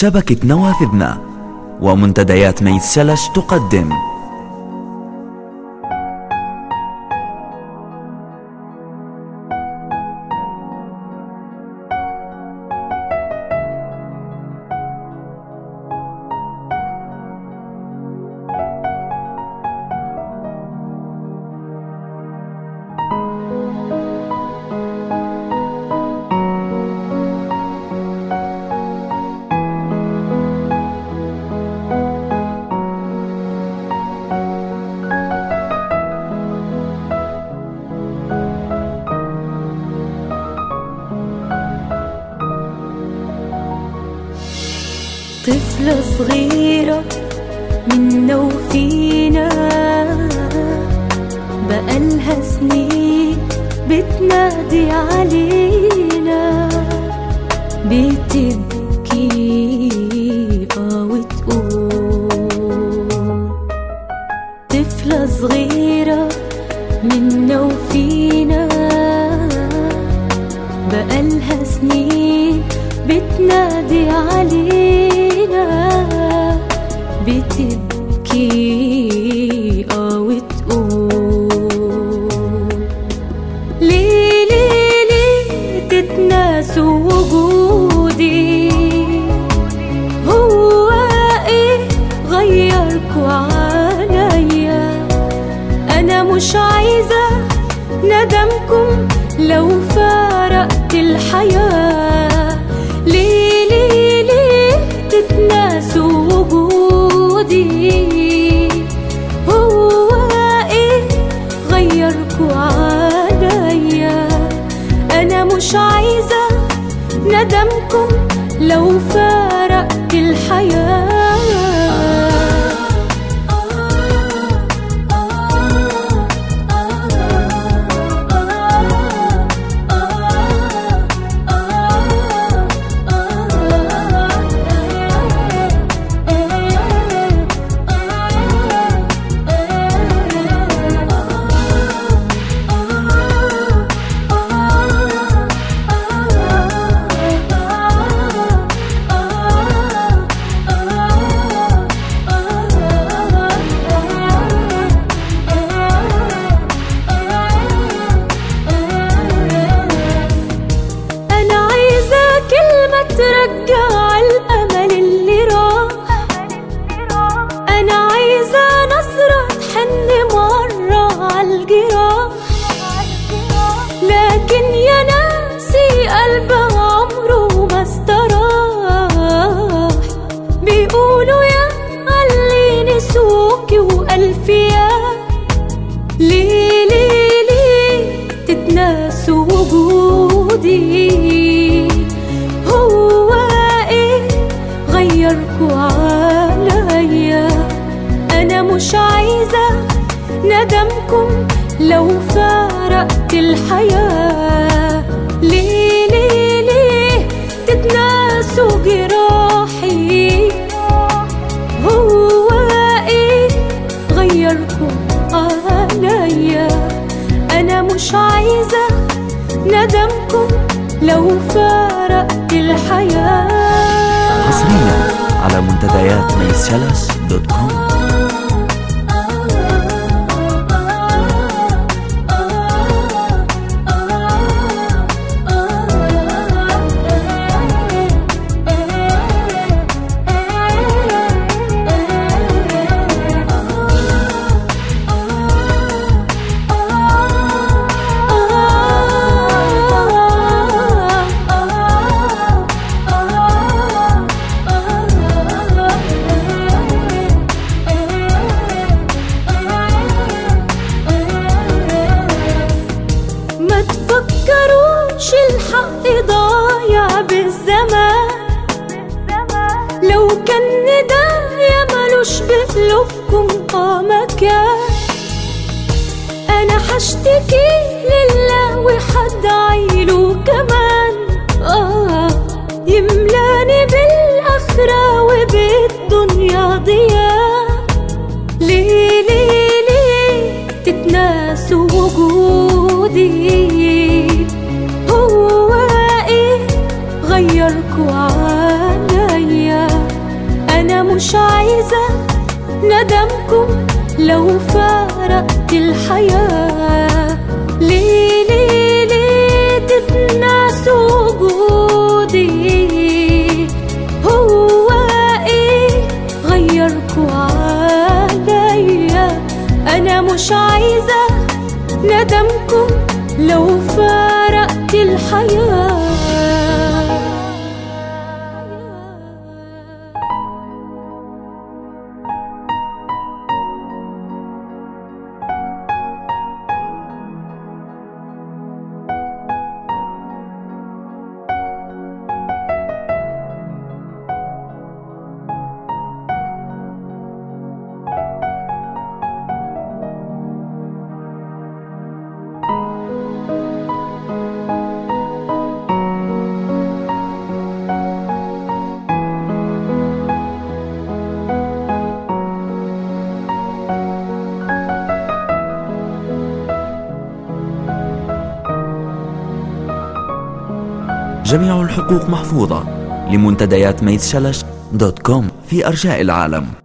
شبكة نوافذنا ومنتديات ميس شلش تقدم طفلة صغيرة منا وفينا بقالها سنين بتنادي علينا بتبكي اه وتقول طفلة صغيرة منا وفينا بقالها سنين بتنادي علينا بتبكي اه وتقول ليه ليه ليه تتناسوا وجودي هو ايه غيركوا عليا انا مش عايزة ندمكم لو فارقت الحياة ليه ليه ليه تتناسوا وجودي هو ايه غيركوا عليا انا مش عايزة ندمكم لو فارقت أنا عايزة كلمة ترجع الأمل اللي راح أنا عايزة نظرة تحن مرة عالجراح لكن يا ناسي قلب عمره ما استراح بيقولوا يا اللي نسوكي وألفياء ليه ليه ليه تتناسوا وجودي هو ايه غيركوا عليا انا مش عايزة ندمكم لو فارقت الحياة ليه ليه ليه تتناسوا جراحي هو ايه غيركم عليا انا مش عايزة ندمكم لو فارقت الحياة حصريا على منتديات ميس شلش دوت كوم ما تفكروش الحق ضايع بالزمان لو كان ندايا ملوش بقلوبكم اه مكان انا حشتكي لله وحدعي له كمان اه يملاني بالاخره وبالدنيا ضياء ليه ليه ليه تتناسوا وجودي هو ايه غيركوا عليا عايزة ندمكم لو فارقت الحياة ليه ليه ليه تتناسوا وجودي هو ايه غيركوا عليا انا مش عايزة ندمكم لو فارقت الحياه جميع الحقوق محفوظة لمنتديات ميت شلش دوت كوم في أرجاء العالم